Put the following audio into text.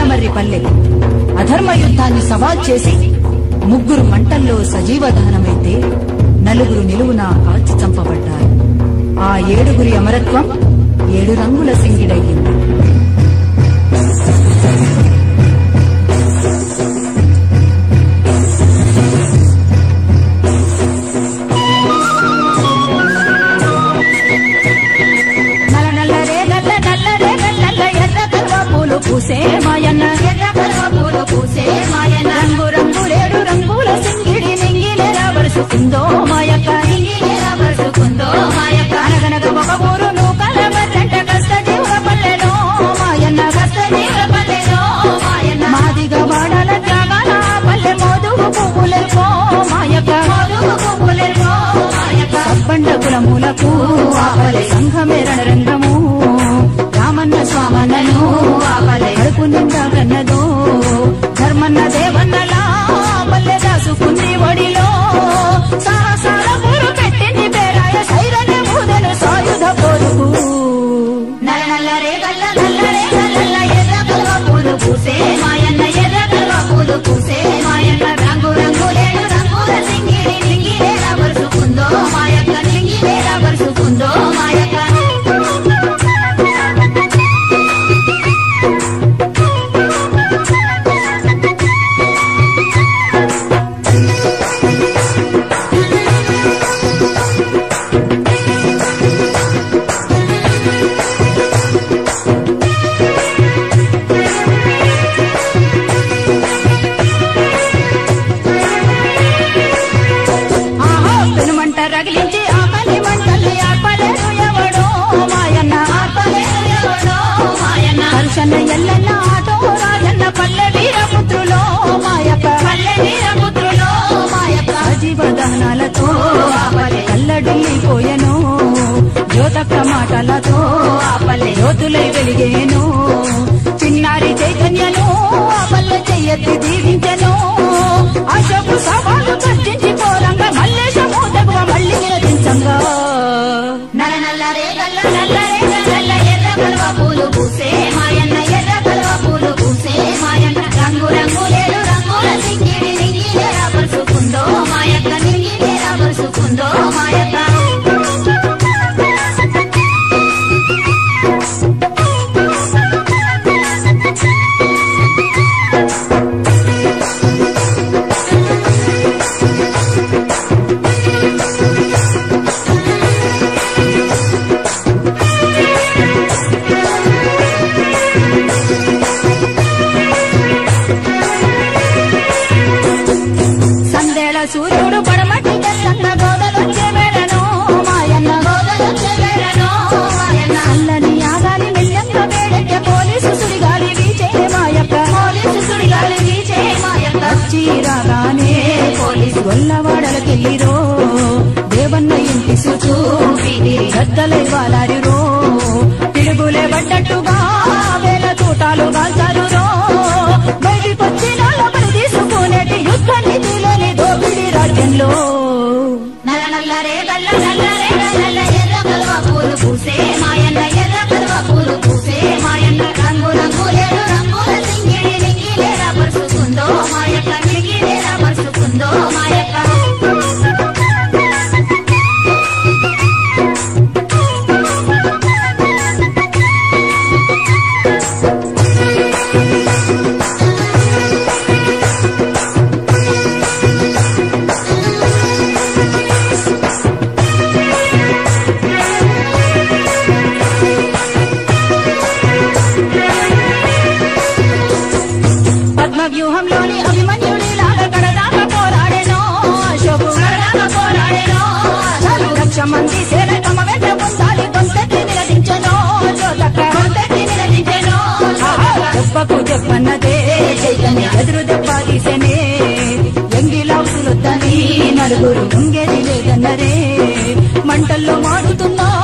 గోదామర్రి పల్లె అధర్మ యుద్ధాన్ని సవాల్ చేసి ముగ్గురు మంటల్లో సజీవ దహనమైతే నలుగురు నిలువున కాల్చి చంపబడ్డారు ఆ ఏడుగురి అమరత్వం ఏడు రంగుల సింగిడయ్యింది నల్ల నల్లరే నల్ల నల్లరే నల్ల ఎర్ర కల్వ పూలు పూసే మాయన్న ఎర్ర కల్వ పూలు పూసే మాయన్న రంగు రంగులేడు రంగుల సింగిడి నింగిలేరా వరుసుకుందో మాయక్క నింగిలేరా వరుసుకుందో మాయక్క అనగనగ ఒక ఊరు నూకల మర్రంట కష్ట జీవుల పల్లెలో మాయన్న కష్ట జీవుల పల్లెలో మాయన్న మాదిగ వాడల త్యాగాల పల్లె మోదుగు పువ్వులెల్పో మాయక్క మోదుగు పువ్వులెల్పో మాయక్క సబ్బండ కులములకు ఆపలే సంఘమే రణరంగము రామన్న స్వామన్నను ఆపలే కడుపు నిండా కన్నదో ధర్మన్న దేవన్నలా పల్లె దాసుకుంది ఒడిలో సాహసాల ఊరు పెట్టింది పేరాయ సైరన్య మూదెను సాయుధ పోరుకు నల్ల నల్లరే గల్ల నల్లరే గల్ల ఎర్ర కల్వ పూలు పూసే మాయన్న ఎర్ర కల్వ పూలు పూసే మాయన్న రంగు రంగులేడు రంగుల సింగిడి నింగిలేరా వరుసుకుందో మాయక్క నింగిలేరా వరుసుకుందో మాయక్క ఆహో పెనుమంట రగిలించి ఆకలి మంటల్ని ఆర్పలేడు ఎవడో మాయన్న ఆర్పలేడు ఎవడో మాయన్న హర్షన్న ఎల్లన్న ఆటో రాజన్న పల్లె వీరపుత్రులో మాయక్క పల్లె వీరపుత్రులో మాయక్క సజీవ దహనాలతో ఆపలే కల్లడిల్లిపోయెను జ్యోతక్క మాటలతో ఆపలే జ్యోతులై వెలిగేను చిన్నారి చైతన్యను ఆపల్లె చెయ్యెత్తి దీవించెను అశోకు సవాలు చర్చించి పోరంగా మల్లేశము తగువ మళ్ళీ నిలదించంగా నల్ల నల్లరే గల్ల నల్లరే గల్ల ఎర్ర కలువ పూలు పూసే మాయన్న ఎర్ర కలువ పూలు పూసే మాయన్న రంగు రంగులేడు రంగుల సింగిడి నింగిలేరా పరుచుకుందో మాయక్క నింగిలేరా పరుచుకుందో మాయక్క సందేళ సూర్యుడు పడమటి తెల్లన్న గోదలొచ్చే వేళను మాయన్న గోదలొచ్చే వేళను మాయన్న అల్లని ఆగాలి మెల్లంగా వేడెక్కే పోలీసు సుడిగాలి వీచే మాయక్క పోలీసు సుడిగాలి వీచే మాయక్క వచ్చి రాగానే పోలీసు గొల్లవాడలకెళ్ళిరో దేవన్న ఇంటి చుట్టూ గద్దలై వాలారిరో పిడుగులే పడ్డట్టుగా వేల తూటాలు కాల్చారు రో బయటికొచ్చిన లోపలి తీసుకునేటి యుద్ధ నీతిలోని దోపిడి రాజ్యంలో నల్ల నల్లరే గల్ల నల్లరే గల్ల ఎర్ర కలువ పూలు పూసే మాయన్న ఎర్ర కలువ పూలు పూసే మాయన్న రంగు రంగులేడు రంగుల సింగిడి నింగిలేరా పరుచుకుందో మాయక్క నింగిలేరా పరుచుకుందో మాయక్క పద్మ వ్యూహంలోని అభిమన్యుడి లాగా కడదాకా పోరాడేనో అశోకు కడదాకా పోరాడేనో చాలు లక్ష మంది సేన తమ వెంట పొందాలి కొంతెత్తి నిలదించెనో జ్యోతక్క కొంతెత్తి నిలదించెనో దెబ్బకు దెబ్బన్నదే చైతన్య ఎదురు దెబ్బ తీసెనే ఎంగిలాసులొద్దని నలుగురు ఉంగేది లేదన్నరే మంటల్లో మాడుతున్నా